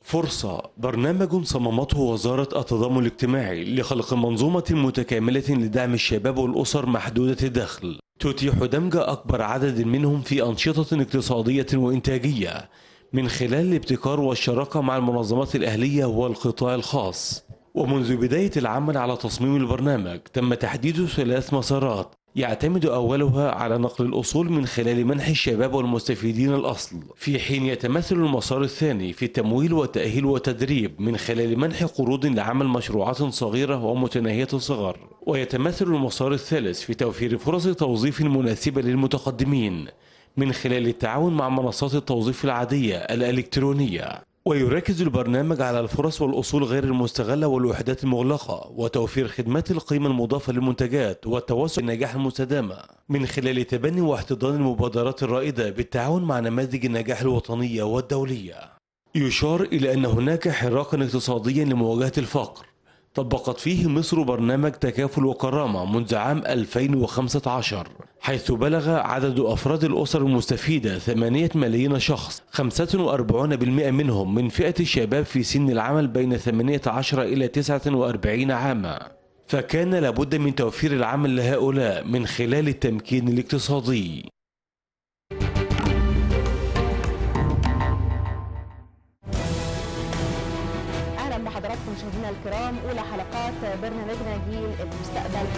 فرصة برنامج صممته وزارة التضامن الاجتماعي لخلق منظومة متكاملة لدعم الشباب والأسر محدودة الدخل تتيح دمج أكبر عدد منهم في أنشطة اقتصادية وإنتاجية من خلال الابتكار والشراكة مع المنظمات الأهلية والقطاع الخاص ومنذ بداية العمل على تصميم البرنامج تم تحديد ثلاث مسارات يعتمد أولها على نقل الأصول من خلال منح الشباب والمستفيدين الأصل في حين يتمثل المسار الثاني في التمويل والتأهيل والتدريب من خلال منح قروض لعمل مشروعات صغيرة ومتناهية الصغر ويتمثل المسار الثالث في توفير فرص توظيف مناسبة للمتقدمين من خلال التعاون مع منصات التوظيف العادية الإلكترونية ويركز البرنامج على الفرص والأصول غير المستغلة والوحدات المغلقة وتوفير خدمات القيمة المضافة للمنتجات والتوسع النجاح المستدامة من خلال تبني واحتضان المبادرات الرائدة بالتعاون مع نماذج النجاح الوطنية والدولية يشار إلى أن هناك حراكا اقتصاديا لمواجهة الفقر طبقت فيه مصر برنامج تكافل وكرامة منذ عام 2015 حيث بلغ عدد أفراد الأسر المستفيدة 8 ملايين شخص 45% منهم من فئة الشباب في سن العمل بين 18 إلى 49 عاما فكان لابد من توفير العمل لهؤلاء من خلال التمكين الاقتصادي اهلا بحضراتكم مشاهدينا الكرام اولى حلقات برنامجنا جيل المستقبل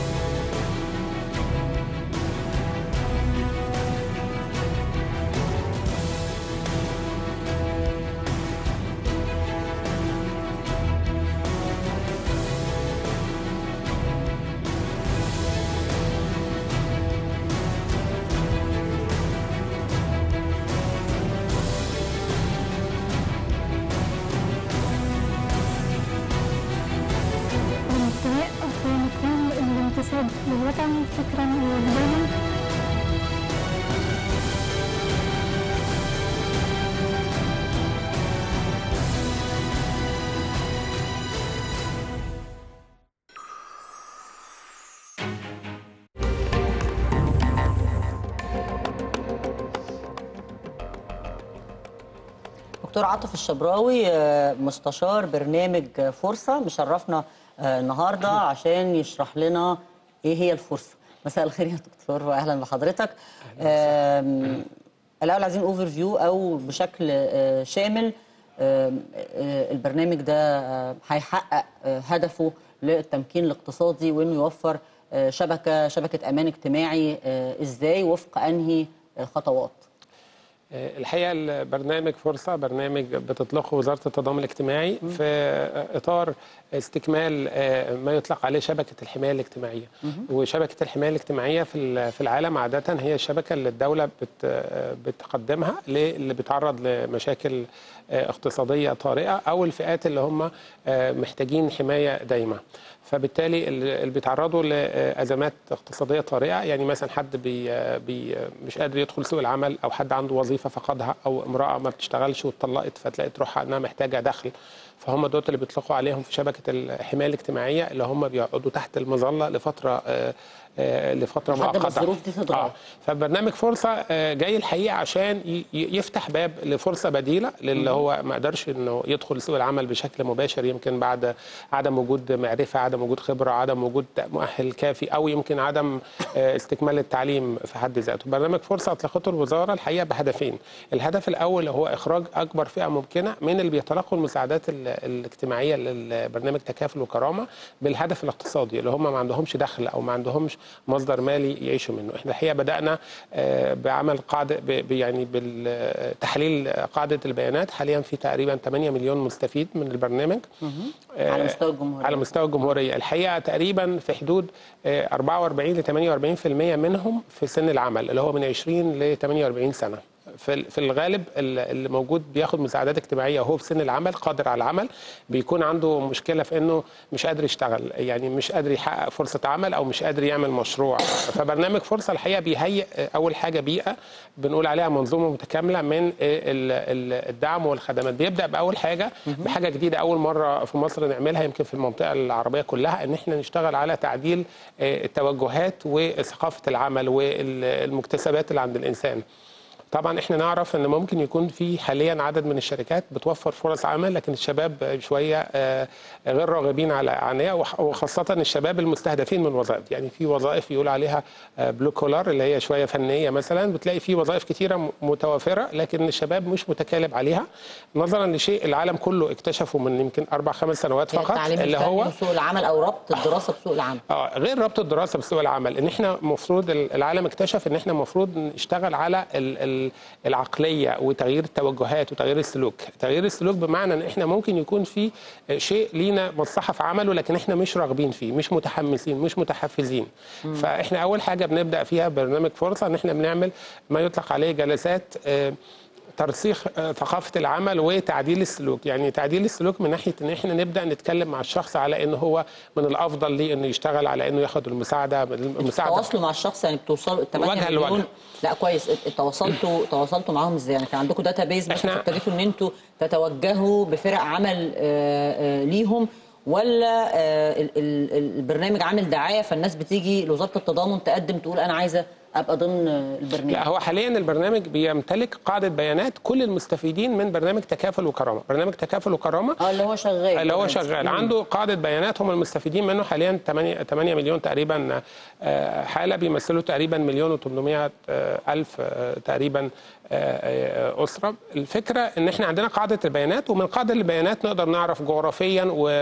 الانتماء هو مفهوم الانتساب للوطن فكرا ووجدانا دكتور عاطف الشبراوي آه، مستشار برنامج آه، فرصة مشرفنا آه، النهاردة عشان يشرح لنا ايه هي الفرصة مساء الخير يا دكتور واهلا بحضرتك آم، الاول عايزين اوفر فيو او بشكل آه، شامل آم، آه، البرنامج ده آه، هيحقق آه، هدفه للتمكين الاقتصادي وانه يوفر آه، شبكة شبكة امان اجتماعي آه، ازاي وفق انهي آه، خطوات الحقيقه البرنامج فرصه برنامج بتطلقه وزاره التضامن الاجتماعي في اطار استكمال آه، ما يطلق عليه شبكه الحمايه الاجتماعيه وشبكه الحمايه الاجتماعيه في ال- في العالم عاده هي الشبكه اللي الدوله بت آه، بتقدمها للي بيتعرض لمشاكل آه، اقتصاديه طارئه او الفئات اللي هم آه، محتاجين حمايه دايمه فبالتالي ال- اللي بيتعرضوا لازمات اقتصاديه طارئه يعني مثلا حد بي بي مش قادر يدخل سوق العمل او حد عنده وظيفه فقدها او امراه ما بتشتغلش واتطلقت فتلاقي تروح انها محتاجه دخل فهم دول اللي بيطلقوا عليهم في شبكه الحمايه الاجتماعيه اللي هم بيقعدوا تحت المظله لفتره آه، آه، لفتره لحد ما مؤقته الظروف دي تتغير. آه. فبرنامج فرصه آه، جاي الحقيقه عشان ي- ي- يفتح باب لفرصه بديله للي هو ما قدرش انه يدخل سوق العمل بشكل مباشر يمكن بعد عدم وجود معرفه عدم وجود خبره عدم وجود مؤهل كافي او يمكن عدم آه، استكمال التعليم في حد ذاته برنامج فرصه اطلقته الوزاره الحقيقه بهدفين الهدف الاول هو اخراج اكبر فئه ممكنه من اللي بيتلقوا المساعدات ال- الاجتماعيه للبرنامج تكافل وكرامه بالهدف الاقتصادي اللي هم ما عندهمش دخل او ما عندهمش مصدر مالي يعيشوا منه احنا الحقيقه بدانا آه، بعمل قاعده ب- ب- يعني بالتحليل قاعده البيانات حاليا في تقريبا 8 مليون مستفيد من البرنامج آه، على مستوى الجمهورية. على مستوى الجمهوريه الحقيقه تقريبا في حدود آه، 44 ل 48% منهم في سن العمل اللي هو من 20 ل 48 سنه في في الغالب ال- اللي موجود بياخد مساعدات اجتماعيه وهو في سن العمل قادر على العمل بيكون عنده مشكله في انه مش قادر يشتغل يعني مش قادر يحقق فرصه عمل او مش قادر يعمل مشروع فبرنامج فرصه الحقيقه بيهيئ اول حاجه بيئه بنقول عليها منظومه متكامله من ال- ال- الدعم والخدمات بيبدا باول حاجه بحاجه جديده اول مره في مصر نعملها يمكن في المنطقه العربيه كلها ان احنا نشتغل على تعديل آه، التوجهات وثقافه العمل والمكتسبات اللي عند الانسان طبعا احنا نعرف ان ممكن يكون في حاليا عدد من الشركات بتوفر فرص عمل لكن الشباب شويه آه، غير راغبين على عليها وح- وخاصه الشباب المستهدفين من الوظائف يعني في وظائف يقول عليها بلو كولار اللي هي شويه فنيه مثلا بتلاقي في وظائف كتيره م- متوافره لكن الشباب مش متكالب عليها نظرا لشيء العالم كله اكتشفه من يمكن اربع خمس سنوات يعني فقط التعليم اللي الفني هو وسوق العمل او ربط الدراسه بسوق العمل اه غير ربط الدراسه بسوق العمل ان احنا المفروض العالم اكتشف ان احنا المفروض نشتغل على ال- ال- العقليه وتغيير التوجهات وتغيير السلوك تغيير السلوك بمعنى ان احنا ممكن يكون في شيء لينا مصلحه في عمله لكن احنا مش راغبين فيه مش متحمسين مش متحفزين فاحنا اول حاجه بنبدا فيها برنامج فرصه ان احنا بنعمل ما يطلق عليه جلسات آه، ترسيخ آه، ثقافة العمل وتعديل السلوك يعني تعديل السلوك من ناحية ان احنا نبدأ نتكلم مع الشخص على ان هو من الافضل ليه انه يشتغل على انه ياخد المساعدة المساعدة تواصلوا مع الشخص يعني بتوصلوا 8 وجها مليون لوجه. لا كويس ات- تواصلوا تواصلوا معاهم ازاي يعني كان عندكم داتا بيز بس إحنا- ابتديتوا ان انتوا تتوجهوا بفرق عمل آه، آه، ليهم ولا آه، ال- ال- البرنامج عامل دعايه فالناس بتيجي لوزاره التضامن تقدم تقول انا عايزه ابقى ضمن آه، البرنامج لا هو حاليا البرنامج بيمتلك قاعدة بيانات كل المستفيدين من برنامج تكافل وكرامة برنامج تكافل وكرامة اه اللي هو شغال اللي هو already. شغال مم. عنده قاعدة بيانات هم المستفيدين منه حاليا 8 8 مليون تقريبا آه، حالة بيمثلوا تقريبا مليون و800 ألف آه، تقريبا آه، آه، أسرة الفكرة إن إحنا عندنا قاعدة البيانات ومن قاعدة البيانات نقدر نعرف جغرافيا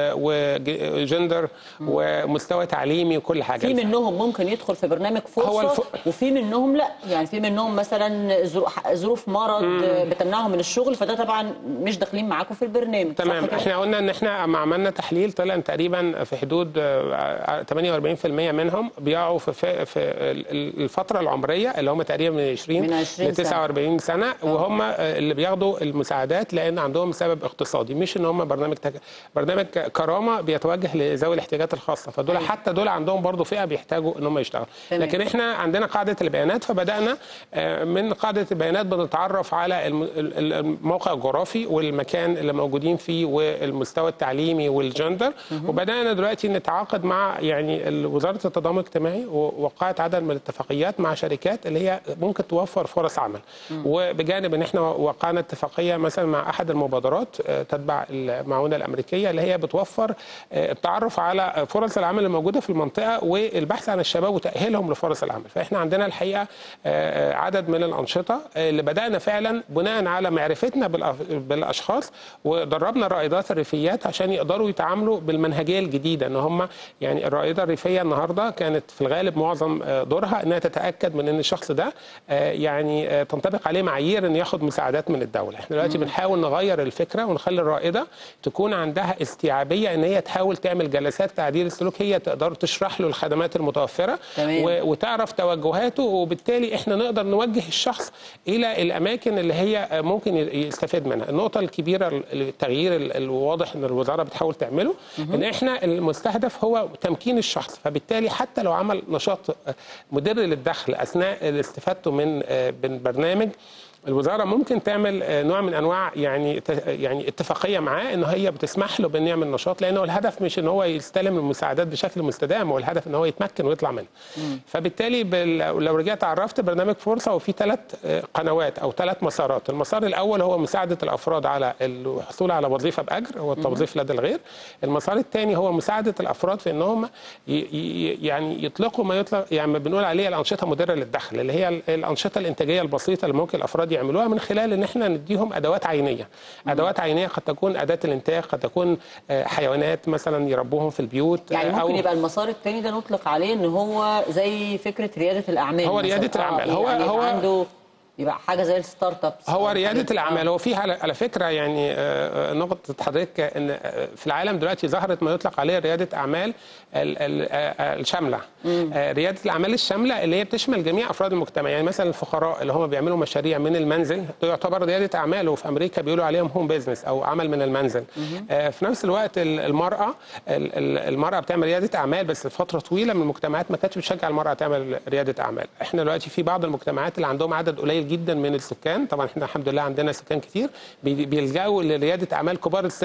وجندر ومستوى تعليمي وكل حاجة في منهم ممكن يدخل في برنامج فرصه هو الف- وفي منهم لا يعني في منهم مثلا ظرو- ظروف مرض آه، بتمنعهم من الشغل فده طبعا مش داخلين معاكم في البرنامج صح تمام كده؟ احنا قلنا ان احنا اما عملنا تحليل طلع إن تقريبا في حدود آه، 48% منهم بيقعوا في, في, في ال- ال- الفتره العمريه اللي هم تقريبا من 20 من 20 ل 49 سنه وهم آه، اللي بياخدوا المساعدات لان عندهم سبب اقتصادي مش ان هم برنامج تك... برنامج ك- كرامه بيتوجه لذوي الاحتياجات الخاصه فدول أيوة. حتى دول عندهم برضو فئه بيحتاجوا ان هم يشتغلوا تمام. لكن احنا عندنا قاعده البيانات فبدانا آه، من قاعده البيانات بنتعرف على الم- ال- ال- الموقع الجغرافي والمكان اللي موجودين فيه والمستوى التعليمي والجندر وبدانا دلوقتي نتعاقد مع يعني ال- وزاره التضامن الاجتماعي ووقعت عدد من الاتفاقيات مع شركات اللي هي ممكن توفر فرص عمل وبجانب ان احنا وقعنا اتفاقيه مثلا مع احد المبادرات آه، تتبع المعونه الامريكيه اللي هي بتوفر آه، التعرف على فرص العمل الموجوده في المنطقه والبحث عن الشباب وتاهيلهم لفرص العمل فاحنا عندنا الحقيقه آه، آه، عدد من الانشطه آه، اللي بدانا فعلا بناء على معرفتنا بالأف- بالاشخاص ودربنا الرائدات الريفيات عشان يقدروا يتعاملوا بالمنهجيه الجديده ان هم يعني الرائده الريفيه النهارده كانت في الغالب معظم آه، دورها انها تتاكد من ان الشخص ده آه، يعني آه، تنطبق عليه معايير ان ياخد مساعدات من الدوله احنا دلوقتي بنحاول نغير الفكره ونخلي الرائده تكون عندها استيعابيه ان هي تحاول تعمل جلسات تعديل السلوك هي تقدر تشرح له الخدمات المتوفره تمام. و- وتعرف توجهاته وبالتالي احنا نقدر نوجه الشخص الى الاماكن اللي هي ممكن يستفيد منها النقطه الكبيره التغيير ال- الواضح ان الوزاره بتحاول تعمله ان احنا المستهدف هو تمكين الشخص فبالتالي حتى لو عمل نشاط مدر للدخل اثناء استفادته من آه، من برنامج الوزاره ممكن تعمل آه، نوع من انواع يعني ت- يعني اتفاقيه معاه ان هي بتسمح له بانه يعمل نشاط لانه الهدف مش ان هو يستلم المساعدات بشكل مستدام هو الهدف ان هو يتمكن ويطلع منها فبالتالي بال- لو رجعت عرفت برنامج فرصه وفي ثلاث قنوات او ثلاث مسارات المسار الاول هو مساعده الافراد على الحصول على وظيفه باجر هو التوظيف لدى الغير المسار الثاني هو مساعده الافراد في انهم ي- ي- يعني يطلقوا ما يطلق يعني بنقول عليه الانشطه مدره للدخل اللي هي ال- الانشطه الانتاجيه البسيطه اللي ممكن الافراد يعملوها من خلال ان احنا نديهم ادوات عينيه ادوات عينيه قد تكون اداه الانتاج قد تكون آه، حيوانات مثلا يربوهم في البيوت يعني آه، ممكن يبقى المسار الثاني ده نطلق عليه ان هو زي فكره رياده الاعمال هو مثلاً. ريادة الأعمال. هو- يعني يبقى هو- عنده يبقى حاجه زي الستارت ابس هو أو ريادة حاجات- الأعمال آه. هو في على على فكرة يعني آه، آه، نقطة حضرتك إن آه، في العالم دلوقتي ظهرت ما يطلق عليه ريادة أعمال ال- ال- آه، الشاملة آه، ريادة الأعمال الشاملة اللي هي بتشمل جميع أفراد المجتمع يعني مثلا الفقراء اللي هم بيعملوا مشاريع من المنزل ده يعتبر ريادة أعمال وفي أمريكا بيقولوا عليهم هوم بيزنس أو عمل من المنزل آه، في نفس الوقت ال- المرأة ال- ال- المرأة بتعمل ريادة أعمال بس فترة طويلة من المجتمعات ما كانتش بتشجع المرأة تعمل ريادة أعمال احنا دلوقتي في بعض المجتمعات اللي عندهم عدد قليل جدا من السكان طبعا احنا الحمد لله عندنا سكان كتير بي- بيلجأوا لريادة أعمال كبار السن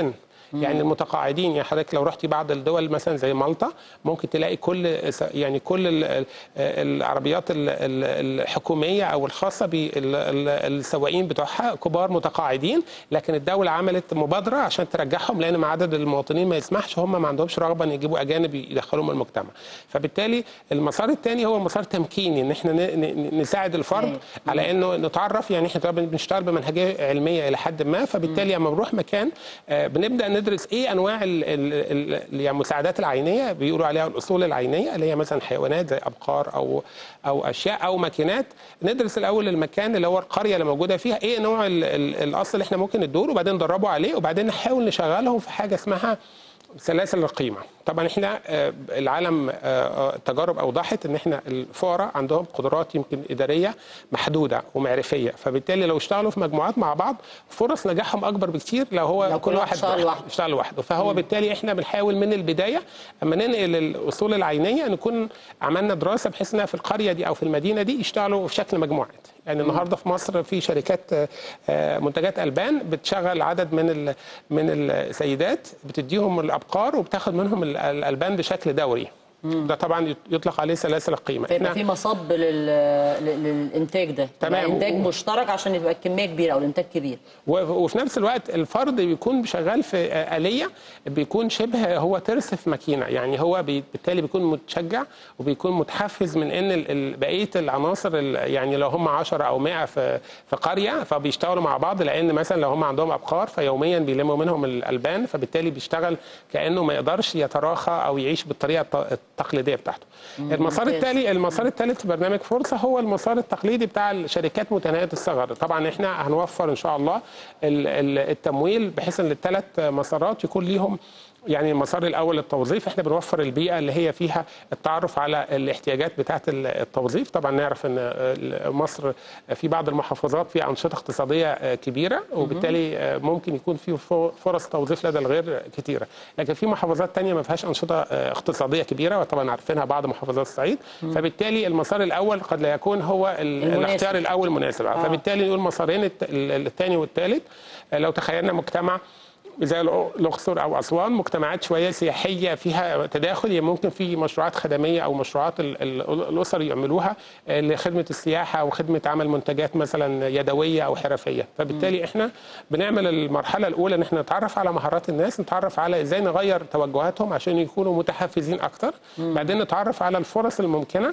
يعني المتقاعدين يعني حضرتك لو رحتي بعض الدول مثلا زي مالطا ممكن تلاقي كل س- يعني كل ال- ال- العربيات ال- ال- الحكوميه او الخاصه بالسواقين بتوعها كبار متقاعدين لكن الدوله عملت مبادره عشان ترجعهم لان مع عدد المواطنين ما يسمحش هم ما عندهمش رغبه ان يجيبوا اجانب يدخلوهم المجتمع فبالتالي المسار الثاني هو مسار تمكيني ان احنا ن- ن- نساعد الفرد على انه نتعرف يعني احنا طبعا بنشتغل بمنهجيه علميه الى حد ما فبالتالي لما بنروح مكان آه، بنبدا ندرس ايه انواع ال- ال- ال- ال- يعني المساعدات العينيه بيقولوا عليها الاصول العينيه اللي هي مثلا حيوانات زي ابقار او او اشياء او ماكينات ندرس الاول المكان اللي هو القريه اللي موجوده فيها ايه نوع ال- ال- الاصل اللي احنا ممكن ندوره وبعدين ندربه عليه وبعدين نحاول نشغلهم في حاجه اسمها سلاسل القيمه طبعا احنا آه، العالم آه، آه، التجارب اوضحت ان احنا الفقراء عندهم قدرات يمكن اداريه محدوده ومعرفيه فبالتالي لو اشتغلوا في مجموعات مع بعض فرص نجاحهم اكبر بكتير لو هو لو كل واحد اشتغل لوحده. اشتغل لوحده فهو بالتالي احنا بنحاول من البدايه اما ننقل الاصول العينيه نكون عملنا دراسه بحيث انها في القريه دي او في المدينه دي يشتغلوا في شكل مجموعات يعني النهارده في مصر في شركات آه، آه، منتجات البان بتشغل عدد من ال- من السيدات بتديهم الابقار وبتاخد منهم ال- الالبان بشكل دوري ده طبعا يطلق عليه سلاسل القيمه فيبقى في مصب لل... لل- للانتاج ده تمام. يبقى انتاج مشترك عشان يبقى الكميه كبيره او الانتاج كبير و- وفي نفس الوقت الفرد بيكون شغال في آلية بيكون شبه هو ترس في ماكينة يعني هو بي- بالتالي بيكون متشجع وبيكون متحفز من ان ال- ال- بقية العناصر ال- يعني لو هم 10 او 100 في في قرية فبيشتغلوا مع بعض لان مثلا لو هم عندهم ابقار فيوميا بيلموا منهم الالبان فبالتالي بيشتغل كانه ما يقدرش يتراخى او يعيش بالطريقة الت- التقليدية بتاعته المسار ممتاز. التالي المسار الثالث في برنامج فرصه هو المسار التقليدي بتاع الشركات متناهيه الصغر طبعا احنا هنوفر ان شاء الله ال- ال- التمويل بحيث ان الثلاث مسارات يكون ليهم يعني المسار الاول التوظيف احنا بنوفر البيئه اللي هي فيها التعرف على الاحتياجات بتاعه ال- التوظيف طبعا نعرف ان ال- مصر في بعض المحافظات فيها انشطه اقتصاديه كبيره وبالتالي ممكن يكون في فرص توظيف لدى الغير كتيره لكن في محافظات تانية ما فيهاش انشطه اقتصاديه كبيره وطبعا عارفينها بعض محافظات الصعيد فبالتالي المسار الاول قد لا يكون هو ال- المناسب. الاختيار الاول المناسب آه. فبالتالي نقول مسارين الت- ال- الثاني والثالث لو تخيلنا مجتمع زي الأ- الاقصر او اسوان مجتمعات شويه سياحيه فيها تداخل يعني ممكن في مشروعات خدميه او مشروعات ال- ال- الاسر يعملوها آه، لخدمه السياحه او خدمه عمل منتجات مثلا يدويه او حرفيه فبالتالي احنا بنعمل المرحله الاولى ان احنا نتعرف على مهارات الناس نتعرف على ازاي نغير توجهاتهم عشان يكونوا متحفزين اكتر بعدين نتعرف على الفرص الممكنه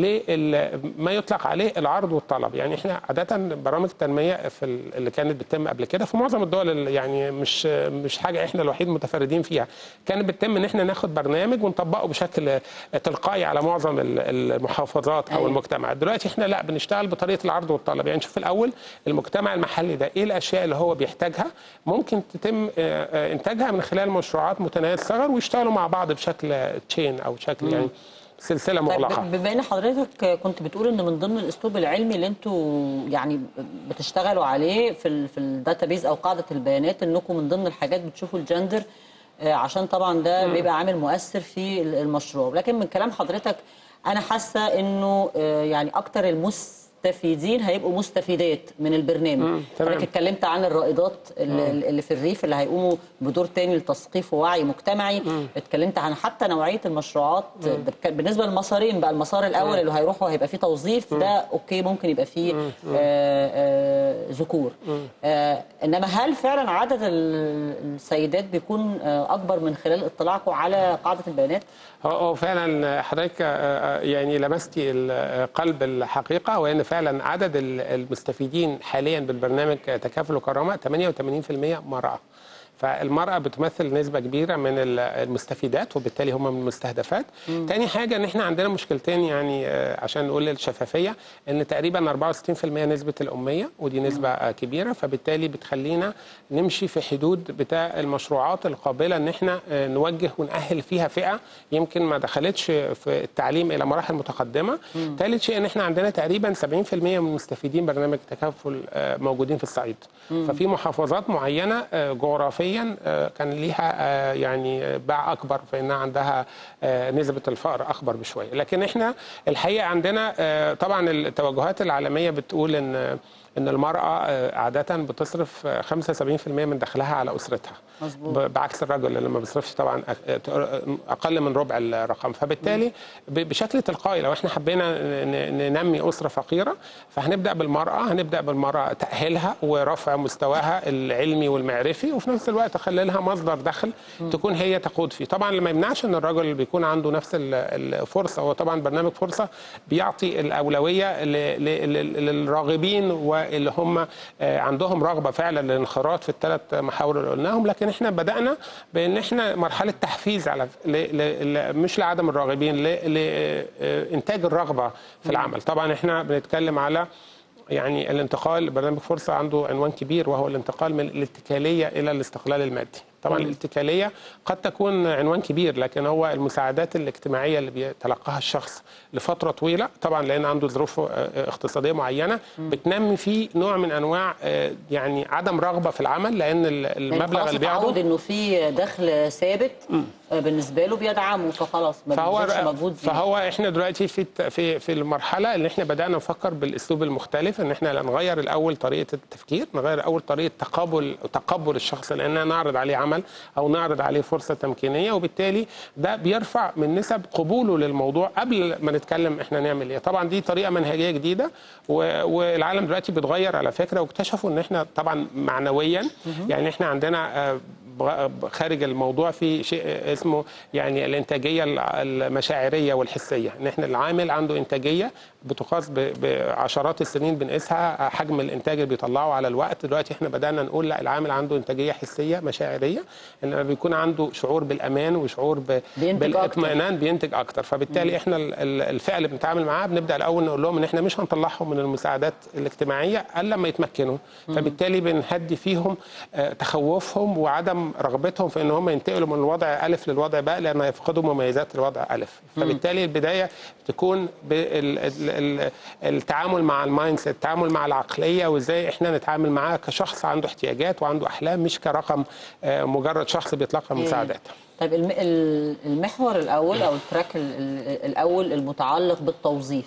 لما يطلق عليه العرض والطلب يعني احنا عاده برامج التنميه في ال- اللي كانت بتتم قبل كده في معظم الدول اللي يعني مش مش حاجه احنا الوحيد متفردين فيها كانت بتتم ان احنا ناخد برنامج ونطبقه بشكل تلقائي على معظم ال- المحافظات او أيوة. المجتمعات دلوقتي احنا لا بنشتغل بطريقه العرض والطلب يعني نشوف الاول المجتمع المحلي ده ايه الاشياء اللي هو بيحتاجها ممكن تتم آه، آه، انتاجها من خلال مشروعات متناهيه الصغر ويشتغلوا مع بعض بشكل تشين او شكل يعني سلسله طيب مغلقه ب- بما ان حضرتك كنت بتقول ان من ضمن الاسلوب العلمي اللي انتوا يعني بتشتغلوا عليه في ال في الداتابيز او قاعده البيانات انكم من ضمن الحاجات بتشوفوا الجندر آه، عشان طبعا ده بيبقى عامل مؤثر في ال- المشروع لكن من كلام حضرتك انا حاسه انه آه، يعني اكتر المستفيدين هيبقوا مستفيدات من البرنامج تمام. حضرتك اتكلمت عن الرائدات اللي, اللي في الريف اللي هيقوموا بدور تاني لتثقيف ووعي مجتمعي اتكلمت عن حتى نوعيه المشروعات ده كان بالنسبه للمسارين بقى المسار الاول اللي هيروحوا هيبقى فيه توظيف ده اوكي ممكن يبقى فيه آه، آه، ذكور آه، انما هل فعلا عدد ال- السيدات بيكون آه، اكبر من خلال اطلاعكم على قاعده البيانات هو هو فعلا حضرتك آه، آه، يعني لمستي ال- قلب الحقيقه وان فعلا عدد ال- المستفيدين حاليا بالبرنامج تكافل وكرامه 88% مراه فالمرأة بتمثل نسبة كبيرة من ال- المستفيدات وبالتالي هم من المستهدفات تاني حاجة ان احنا عندنا مشكلتين يعني آه، عشان نقول الشفافية ان تقريبا 64% نسبة الأمية ودي نسبة آه، كبيرة فبالتالي بتخلينا نمشي في حدود بتاع المشروعات القابلة ان احنا آه، نوجه ونأهل فيها فئة يمكن ما دخلتش في التعليم إلى مراحل متقدمة ثالث شيء ان احنا عندنا تقريبا 70% من مستفيدين برنامج تكافل آه، موجودين في الصعيد ففي محافظات معينة آه، جغرافيا آه، كان ليها آه، يعني آه، باع أكبر فإنها عندها آه، نسبة الفقر أكبر بشوية لكن احنا الحقيقة عندنا آه، طبعا التوجهات العالمية بتقول ان ان المراه آه، عاده بتصرف آه، 75% من دخلها على اسرتها مظبوط. ب- بعكس الرجل اللي ما بيصرفش طبعا أك- اقل من ربع الرقم فبالتالي ب- بشكل تلقائي لو احنا حبينا ن- ن- ننمي اسره فقيره فهنبدا بالمراه هنبدا بالمراه تاهيلها ورفع مستواها العلمي والمعرفي وفي نفس الوقت اخلي لها مصدر دخل تكون هي تقود فيه طبعا اللي ما يمنعش ان الرجل بيكون عنده نفس ال- الفرصه هو طبعا برنامج فرصه بيعطي الاولويه ل- ل- ل- للراغبين واللي هم آه، عندهم رغبه فعلا للانخراط في الثلاث محاور اللي قلناهم لكن احنا بدانا بان احنا مرحله تحفيز على ل ل ل مش لعدم الراغبين لانتاج الرغبه في العمل طبعا احنا بنتكلم على يعني الانتقال برنامج فرصه عنده عنوان كبير وهو الانتقال من الاتكاليه الى الاستقلال المادي طبعا الاتكاليه قد تكون عنوان كبير لكن هو المساعدات الاجتماعيه اللي بيتلقاها الشخص لفتره طويله طبعا لان عنده ظروف آه، آه، اقتصاديه معينه بتنمي فيه نوع من انواع آه، يعني عدم رغبه في العمل لان ال- يعني المبلغ خلاص اللي اتعود بياخده انه في دخل ثابت آه، بالنسبه له بيدعمه فخلاص ما بيبذلش فهو مجهود زيادة. فهو احنا دلوقتي في الت- في في المرحله اللي احنا بدانا نفكر بالاسلوب المختلف ان احنا نغير الاول طريقه التفكير نغير الاول طريقه تقابل تقبل الشخص لان نعرض عليه عمل او نعرض عليه فرصه تمكينيه وبالتالي ده بيرفع من نسب قبوله للموضوع قبل ما نتكلم احنا نعمل ايه طبعا دي طريقه منهجيه جديده و- والعالم دلوقتي بيتغير على فكره واكتشفوا ان احنا طبعا معنويا يعني احنا عندنا آه، بغ- خارج الموضوع في شيء اسمه يعني الانتاجيه المشاعريه والحسيه ان احنا العامل عنده انتاجيه بتقاس ب- بعشرات السنين بنقيسها حجم الانتاج اللي بيطلعه على الوقت دلوقتي احنا بدانا نقول لا العامل عنده انتاجيه حسيه مشاعريه ان بيكون عنده شعور بالامان وشعور ب- بينتج بالاطمئنان بينتج اكتر فبالتالي احنا ال- ال- الفئه اللي بنتعامل معاها بنبدا الاول نقول لهم ان احنا مش هنطلعهم من المساعدات الاجتماعيه الا لما يتمكنوا فبالتالي بنهدي فيهم آه، تخوفهم وعدم رغبتهم في ان هم ينتقلوا من الوضع الف للوضع باء لان هيفقدوا مميزات الوضع الف فبالتالي البدايه تكون بالتعامل مع المايند سيت التعامل مع العقليه وازاي احنا نتعامل معاه كشخص عنده احتياجات وعنده احلام مش كرقم آه، مجرد شخص بيتلقى مساعدات طيب الم- ال- المحور الاول او التراك ال- ال- الاول المتعلق بالتوظيف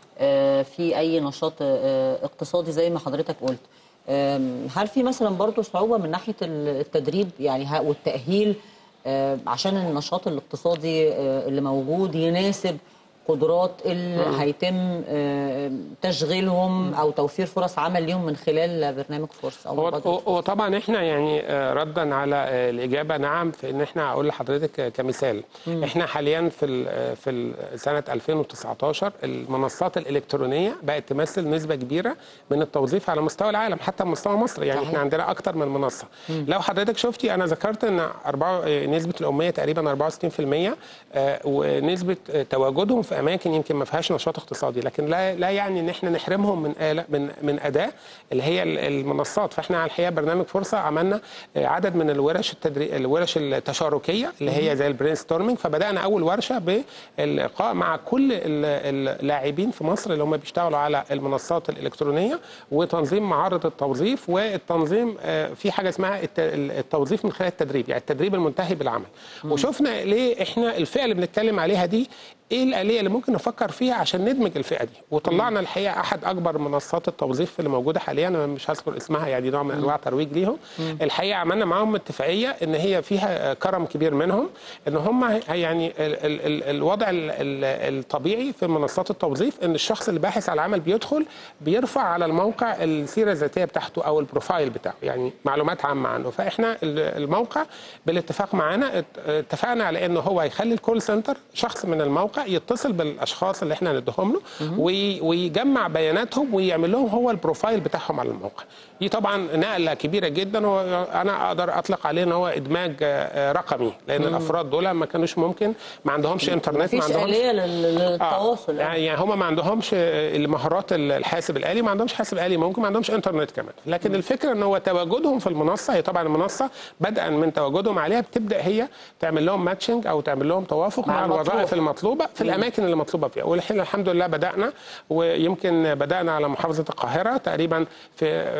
آه، في اي نشاط آه، اقتصادي زي ما حضرتك قلت آم، هل في مثلا برضو صعوبه من ناحيه ال- التدريب يعني ها- والتاهيل آه، عشان النشاط الاقتصادي آه، اللي موجود يناسب قدرات اللي هيتم آه، تشغيلهم او توفير فرص عمل ليهم من خلال برنامج فرصه او هو مبادرة هو- هو طبعا احنا يعني آه، ردا على آه، الاجابه نعم في ان احنا اقول لحضرتك آه، كمثال احنا حاليا في ال- آه، في ال- سنه 2019 المنصات الالكترونيه بقت تمثل نسبه كبيره من التوظيف على مستوى العالم حتى مستوى مصر يعني صحيح. احنا عندنا اكتر من منصه لو حضرتك شفتي انا ذكرت ان أربعة- آه، نسبه الاميه تقريبا 64% آه، ونسبه آه، تواجدهم في اماكن يمكن ما فيهاش نشاط اقتصادي لكن لا لا يعني ان احنا نحرمهم من آلة من من اداه اللي هي ال- المنصات فاحنا على الحقيقه برنامج فرصه عملنا آه، عدد من الورش التدري... الورش التشاركيه اللي هي زي البرين ستورمينج فبدانا اول ورشه باللقاء مع كل ال- اللاعبين في مصر اللي هم بيشتغلوا على المنصات الالكترونيه وتنظيم معارض التوظيف والتنظيم آه، في حاجه اسمها الت- التوظيف من خلال التدريب يعني التدريب المنتهي بالعمل وشفنا ليه احنا الفئه اللي بنتكلم عليها دي ايه الاليه اللي ممكن نفكر فيها عشان ندمج الفئه دي وطلعنا الحقيقه احد اكبر منصات التوظيف اللي موجوده حاليا انا مش هذكر اسمها يعني نوع من انواع ترويج ليهم الحقيقه عملنا معاهم اتفاقيه ان هي فيها كرم كبير منهم ان هم هي- يعني ال ال ال الوضع ال ال الطبيعي في منصات التوظيف ان الشخص اللي باحث على عمل بيدخل بيرفع على الموقع السيره الذاتيه بتاعته او البروفايل بتاعه يعني معلومات عامه عنه فاحنا ال- الموقع بالاتفاق معانا ات- اتفقنا على انه هو هيخلي الكول سنتر شخص من الموقع يتصل بالاشخاص اللي احنا نديهم له وي- ويجمع بياناتهم ويعمل لهم هو البروفايل بتاعهم على الموقع دي طبعا نقله كبيره جدا وانا اقدر اطلق عليه ان هو ادماج آه، رقمي لان الافراد دول ما كانوش ممكن ما عندهمش انترنت ما مفيش عندهمش آلية لل- للتواصل آه. يعني يعني هم ما عندهمش آه، المهارات الحاسب الالي ما عندهمش حاسب الي ممكن ما عندهمش انترنت كمان لكن الفكره ان هو تواجدهم في المنصه هي طبعا المنصه بدءا من تواجدهم عليها بتبدا هي تعمل لهم ماتشنج او تعمل لهم توافق مع مع, المطلوب. الوظائف المطلوبه في الاماكن اللي مطلوبه فيها والحين الحمد لله بدانا ويمكن بدانا على محافظه القاهره تقريبا في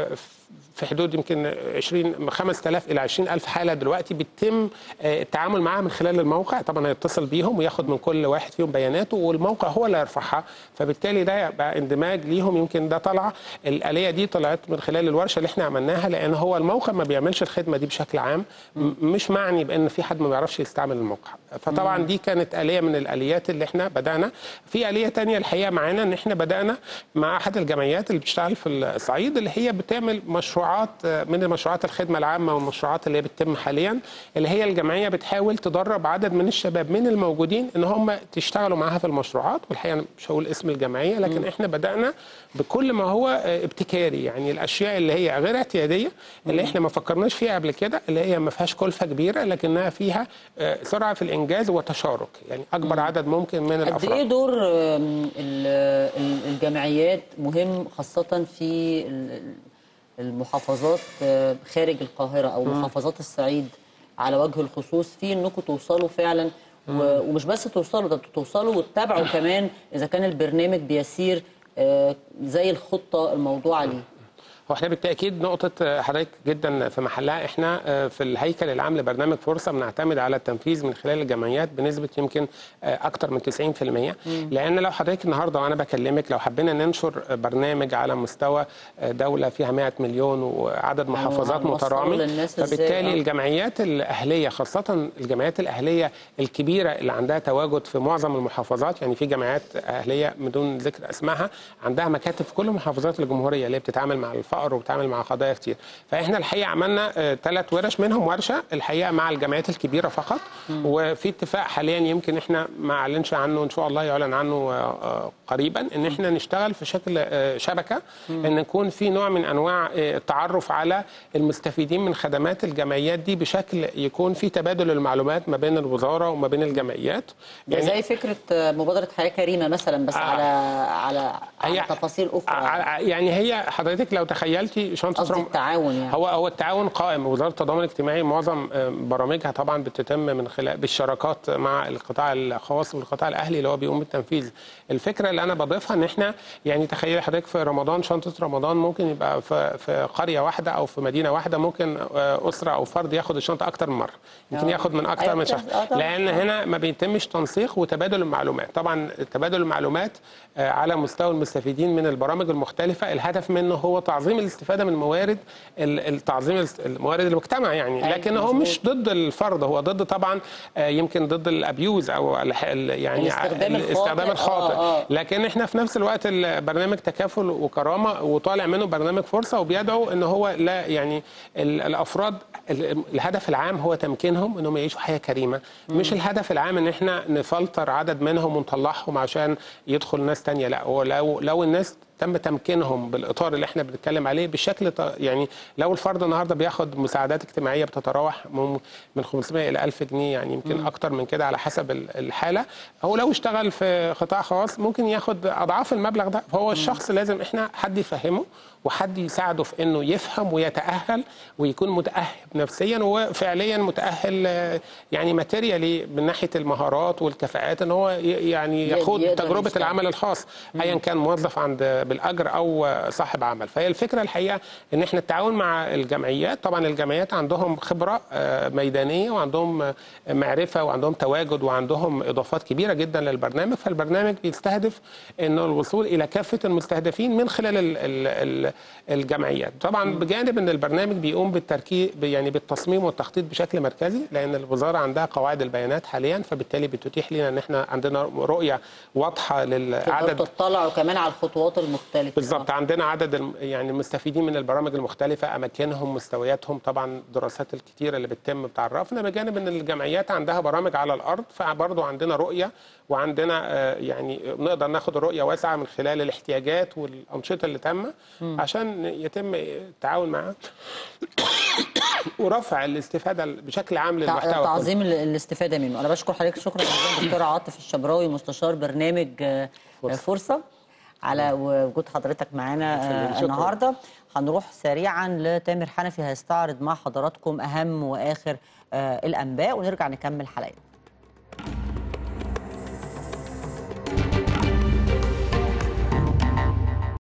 في حدود يمكن 20 5000 الى 20000 حاله دلوقتي بيتم آه، التعامل معاها من خلال الموقع طبعا هيتصل بيهم وياخد من كل واحد فيهم بياناته والموقع هو اللي يرفعها فبالتالي ده بقى اندماج ليهم يمكن ده طلع الاليه دي طلعت من خلال الورشه اللي احنا عملناها لان هو الموقع ما بيعملش الخدمه دي بشكل عام م- مش معني بان في حد ما بيعرفش يستعمل الموقع فطبعا دي كانت اليه من الاليات اللي احنا بدانا في اليه تانية الحقيقه معانا ان احنا بدانا مع احد الجمعيات اللي بتشتغل في الصعيد اللي هي بتعمل مشروعات آه، من المشروعات الخدمه العامه والمشروعات اللي هي بتتم حاليا اللي هي الجمعيه بتحاول تدرب عدد من الشباب من الموجودين ان هم تشتغلوا معاها في المشروعات والحقيقه أنا مش هقول اسم الجمعيه لكن احنا بدانا بكل ما هو آه، ابتكاري يعني الاشياء اللي هي غير اعتياديه اللي احنا ما فكرناش فيها قبل كده اللي هي ما فيهاش كلفه كبيره لكنها فيها آه، سرعه في الانجاز وتشارك يعني اكبر عدد ممكن من قد ايه الافراد دور آم، ال- ال- الجمعيات مهم خاصة في ال- المحافظات آه، خارج القاهرة أو محافظات الصعيد على وجه الخصوص في انكم توصلوا فعلا و- ومش بس توصلوا ده انتوا توصلوا وتتابعوا كمان إذا كان البرنامج بيسير آه، زي الخطة الموضوعة ليه هو احنا بالتاكيد نقطه حضرتك جدا في محلها احنا آه، في الهيكل العام لبرنامج فرصه بنعتمد على التنفيذ من خلال الجمعيات بنسبه يمكن آه، اكتر من 90% لان لو حضرتك النهارده وانا بكلمك لو حبينا ننشر برنامج على مستوى آه، دوله فيها 100 مليون وعدد محافظات هنوصله مترامي للناس إزاي؟ فبالتالي آه. الجمعيات الاهليه خاصه الجمعيات الاهليه الكبيره اللي عندها تواجد في معظم المحافظات يعني في جمعيات اهليه بدون ذكر اسمائها عندها مكاتب في كل محافظات الجمهوريه اللي بتتعامل مع الفقر وبتتعامل مع قضايا كتير فاحنا الحقيقه عملنا ثلاث ورش منهم ورشه الحقيقه مع الجمعيات الكبيره فقط وفي اتفاق حاليا يمكن احنا ما اعلنش عنه ان شاء الله يعلن عنه آه، آه، قريبا ان احنا نشتغل في شكل آه، شبكه ان يكون في نوع من انواع آه، التعرف على المستفيدين من خدمات الجمعيات دي بشكل يكون في تبادل المعلومات ما بين الوزاره وما بين الجمعيات ده زي فكرة آه، مبادرة حياة كريمة مثلا بس آه. على على, على هي- تفاصيل أخرى ع- يعني هي حضرتك لو تخيلتي شنطه قصدي رم- التعاون يعني هو هو التعاون قائم وزاره التضامن الاجتماعي معظم آه، برامجها طبعا بتتم من خلال بالشراكات مع القطاع الخاص والقطاع الاهلي اللي هو بيقوم بالتنفيذ الفكره اللي انا بضيفها ان احنا يعني تخيلي حضرتك في رمضان شنطه رمضان ممكن يبقى في في قريه واحده او في مدينه واحده ممكن آه، اسره او فرد ياخد الشنطه اكتر من مره يمكن آه. ياخد من اكتر أيوة من بتحصل. شخص آه طبعاً. لان هنا ما بيتمش تنسيق وتبادل المعلومات طبعا تبادل المعلومات آه، على مستوى المستفيدين من البرامج المختلفه الهدف منه هو تعظيم الاستفاده من موارد ال- التعظيم الاست- الموارد المجتمع يعني أيوة، لكن هو مظبوط. مش ضد الفرد هو ضد طبعا آه، يمكن ضد الابيوز او ال- ال- يعني الاستخدام الخاطئ. الاستخدام الخاطئ آه، آه. لكن احنا في نفس الوقت البرنامج تكافل وكرامه وطالع منه برنامج فرصه وبيدعو ان هو لا يعني ال- الافراد ال- الهدف العام هو تمكينهم انهم يعيشوا حياه كريمه مش الهدف العام ان احنا نفلتر عدد منهم ونطلعهم عشان يدخل ناس تانية لا هو لو لو الناس تم تمكينهم بالاطار اللي احنا بنتكلم عليه بشكل ط- يعني لو الفرد النهارده بياخد مساعدات اجتماعيه بتتراوح من من 500 الى 1000 جنيه يعني يمكن اكتر من كده على حسب ال- الحاله هو لو اشتغل في قطاع خاص ممكن ياخد اضعاف المبلغ ده فهو الشخص لازم احنا حد يفهمه وحد يساعده في انه يفهم ويتاهل ويكون متاهل نفسيا وفعليا متاهل آه، يعني ماتيريالي من ناحيه المهارات والكفاءات ان هو ي- يعني يقدر يخوض تجربه يشتغل. العمل الخاص ايا كان موظف عند بالاجر او صاحب عمل فهي الفكره الحقيقه ان احنا التعاون مع الجمعيات طبعا الجمعيات عندهم خبره آه، ميدانيه وعندهم آه، معرفه وعندهم تواجد وعندهم اضافات كبيره جدا للبرنامج فالبرنامج بيستهدف انه الوصول الى كافه المستهدفين من خلال ال ال ال الجمعيات طبعا بجانب ان البرنامج بيقوم بالتركيز يعني بالتصميم والتخطيط بشكل مركزي لان الوزاره عندها قواعد البيانات حاليا فبالتالي بتتيح لنا ان احنا عندنا رؤيه واضحه للعدد تقدروا تطلعوا كمان على الخطوات المختلفة بالظبط عندنا عدد الم- يعني المستفيدين من البرامج المختلفة أماكنهم مستوياتهم طبعا الدراسات الكتيرة اللي بتتم بتعرفنا بجانب أن الجمعيات عندها برامج على الأرض فبرضه عندنا رؤية وعندنا آه، يعني نقدر ناخد رؤية واسعة من خلال الاحتياجات والأنشطة اللي تم عشان يتم التعاون معها ورفع الاستفادة بشكل عام تع- للمحتوى كله. تعظيم ال- الاستفاده منه انا بشكر حضرتك شكرا جزيلا دكتور عاطف الشبراوي مستشار برنامج آه، فرصة. فرصه على وجود حضرتك معانا آه، شكراً. النهارده هنروح سريعا لتامر حنفي هيستعرض مع حضراتكم اهم واخر آه، الانباء ونرجع نكمل حلقتنا